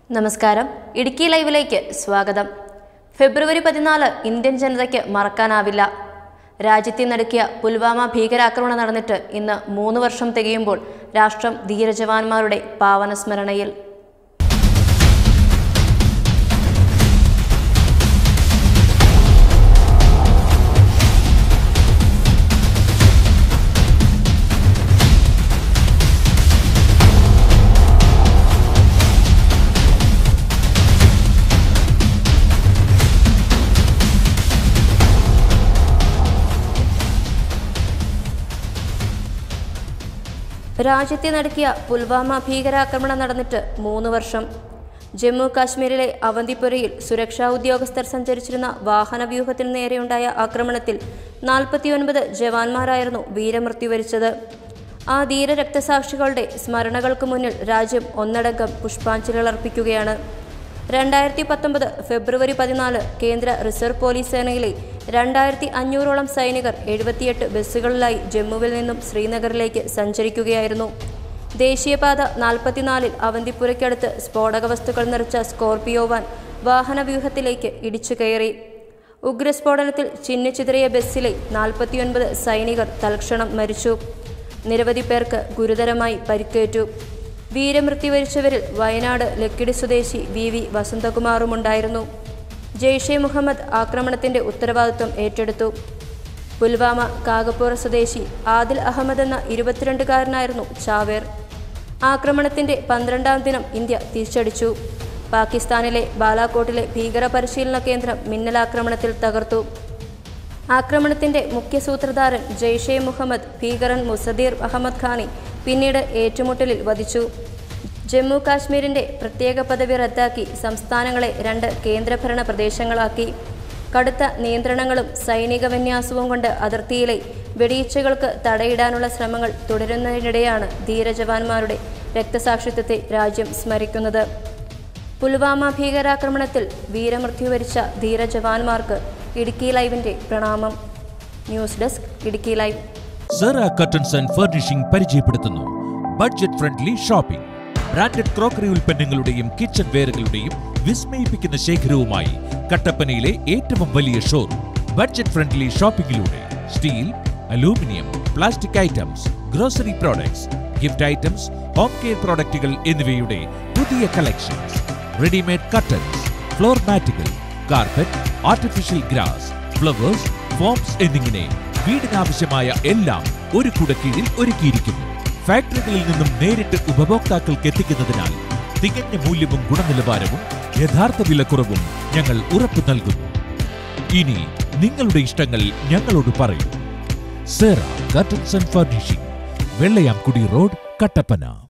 നമസ്കാരം ഇടുക്കി ലൈവിലേക്ക് സ്വാഗതം ഫെബ്രുവരി പതിനാല് ഇന്ത്യൻ ജനതയ്ക്ക് മറക്കാനാവില്ല രാജ്യത്തെ നടുക്കിയ പുൽവാമ ഭീകരാക്രമണം നടന്നിട്ട് ഇന്ന് മൂന്ന് വർഷം തികയുമ്പോൾ രാഷ്ട്രം ധീരജവാന്മാരുടെ പാവന സ്മരണയിൽ രാജ്യത്തെ നടുക്കിയ പുൽവാമ ഭീകരാക്രമണം നടന്നിട്ട് മൂന്ന് വർഷം ജമ്മു കാശ്മീരിലെ അവന്തിപുരയിൽ സുരക്ഷാ ഉദ്യോഗസ്ഥർ സഞ്ചരിച്ചിരുന്ന വാഹനവ്യൂഹത്തിന് നേരെയുണ്ടായ ആക്രമണത്തിൽ നാൽപ്പത്തിയൊൻപത് ജവാന്മാരായിരുന്നു വീരമൃത്യു വരിച്ചത് ആ ധീര രക്തസാക്ഷികളുടെ സ്മരണകൾക്ക് മുന്നിൽ രാജ്യം ഒന്നടങ്കം പുഷ്പാഞ്ജലികൾ അർപ്പിക്കുകയാണ് രണ്ടായിരത്തി പത്തൊമ്പത് ഫെബ്രുവരി പതിനാല് കേന്ദ്ര റിസർവ് പോലീസ് സേനയിലെ രണ്ടായിരത്തി അഞ്ഞൂറോളം സൈനികർ എഴുപത്തിയെട്ട് ബസ്സുകളിലായി ജമ്മുവിൽ നിന്നും ശ്രീനഗറിലേക്ക് സഞ്ചരിക്കുകയായിരുന്നു ദേശീയപാത നാൽപ്പത്തിനാലിൽ അവന്തിപ്പുരയ്ക്കടുത്ത് സ്ഫോടക വസ്തുക്കൾ നിറച്ച സ്കോർപിയോ വാൻ വാഹനവ്യൂഹത്തിലേക്ക് ഇടിച്ചു കയറി ഉഗ്രസ്ഫോടനത്തിൽ ചിന്നിച്ചിതറിയ ബസ്സിലെ നാൽപ്പത്തിയൊൻപത് സൈനികർ തൽക്ഷണം മരിച്ചു നിരവധി പേർക്ക് ഗുരുതരമായി പരിക്കേറ്റു വീരമൃത്യു വരിച്ചവരിൽ വയനാട് ലക്കിടി സ്വദേശി വി വി വസന്തകുമാറുമുണ്ടായിരുന്നു ജെയ്ഷെ മുഹമ്മദ് ആക്രമണത്തിന്റെ ഉത്തരവാദിത്വം ഏറ്റെടുത്തു പുൽവാമ കാഗപ്പുറ സ്വദേശി ആദിൽ അഹമ്മദ് എന്ന ഇരുപത്തിരണ്ടുകാരനായിരുന്നു ചാവേർ ആക്രമണത്തിന്റെ പന്ത്രണ്ടാം ദിനം ഇന്ത്യ തിരിച്ചടിച്ചു പാകിസ്ഥാനിലെ ബാലാകോട്ടിലെ ഭീകര പരിശീലന കേന്ദ്രം മിന്നലാക്രമണത്തിൽ തകർത്തു ആക്രമണത്തിന്റെ മുഖ്യ സൂത്രധാരൻ ജെയ്ഷെ മുഹമ്മദ് ഭീകരൻ മുസദീർ അഹമ്മദ് ഖാനെ പിന്നീട് ഏറ്റുമുട്ടലിൽ വധിച്ചു ജമ്മു കാശ്മീരിന്റെ പ്രത്യേക പദവി റദ്ദാക്കി സംസ്ഥാനങ്ങളെ രണ്ട് കേന്ദ്രഭരണ പ്രദേശങ്ങളാക്കി കടുത്ത നിയന്ത്രണങ്ങളും സൈനിക വിന്യാസവും കൊണ്ട് അതിർത്തിയിലെ വെടിയിച്ചകൾക്ക് തടയിടാനുള്ള ശ്രമങ്ങൾ തുടരുന്നതിനിടെയാണ് ധീരജവാന്മാരുടെ രക്തസാക്ഷിത്വത്തെ രാജ്യം സ്മരിക്കുന്നത് പുൽവാമ ഭീകരാക്രമണത്തിൽ വീരമൃത്യു വരിച്ച ധീരജവാന്മാർക്ക് ഇടുക്കി ലൈവിന്റെ പ്രണാമം news desk Idukki live Sera curtains and furnishing പരിചയപ്പെടുത്തുന്നു budget friendly shopping branded crockery ഉൽപ്പന്നങ്ങളുടെയും കിച്ചൺ വെയറുകളുടെയും വിസ്മയിപ്പിക്കുന്ന ശേഖരവുമായി കട്ടപ്പനയിലെ ഏറ്റവും വലിയ ഷോറൂം ബഡ്ജറ്റ് ഫ്രണ്ട്ലി ഷോപ്പിംഗിലൂടെ steel aluminium plastic items grocery products gift items home care പ്രോഡക്റ്റുകൾ എന്നിവയുടെ പുതിയ കളക്ഷൻസ് റെഡിമെയ്ഡ് കർട്ടൻസ് ഫ്ലോർ മാറ്റുകൾ carpet artificial grass flowers foams എന്നിങ്ങനെ വീടിനാവശ്യമായ എല്ലാം ഒരു കുടക്കീഴിൽ ഒരുക്കിയിരിക്കുന്നു ഫാക്ടറികളിൽ നിന്നും നേരിട്ട് ഉപഭോക്താക്കൾക്ക് എത്തിക്കുന്നതിനാൽ തികഞ്ഞ മൂല്യവും ഗുണനിലവാരവും യഥാർത്ഥ വിലക്കുറവും ഞങ്ങൾ ഉറപ്പു നൽകുന്നു ഇനി നിങ്ങളുടെ ഇഷ്ടങ്ങൾ ഞങ്ങളോട് പറയൂ Sera curtains and furnishing Vellayamkudi road Kattappana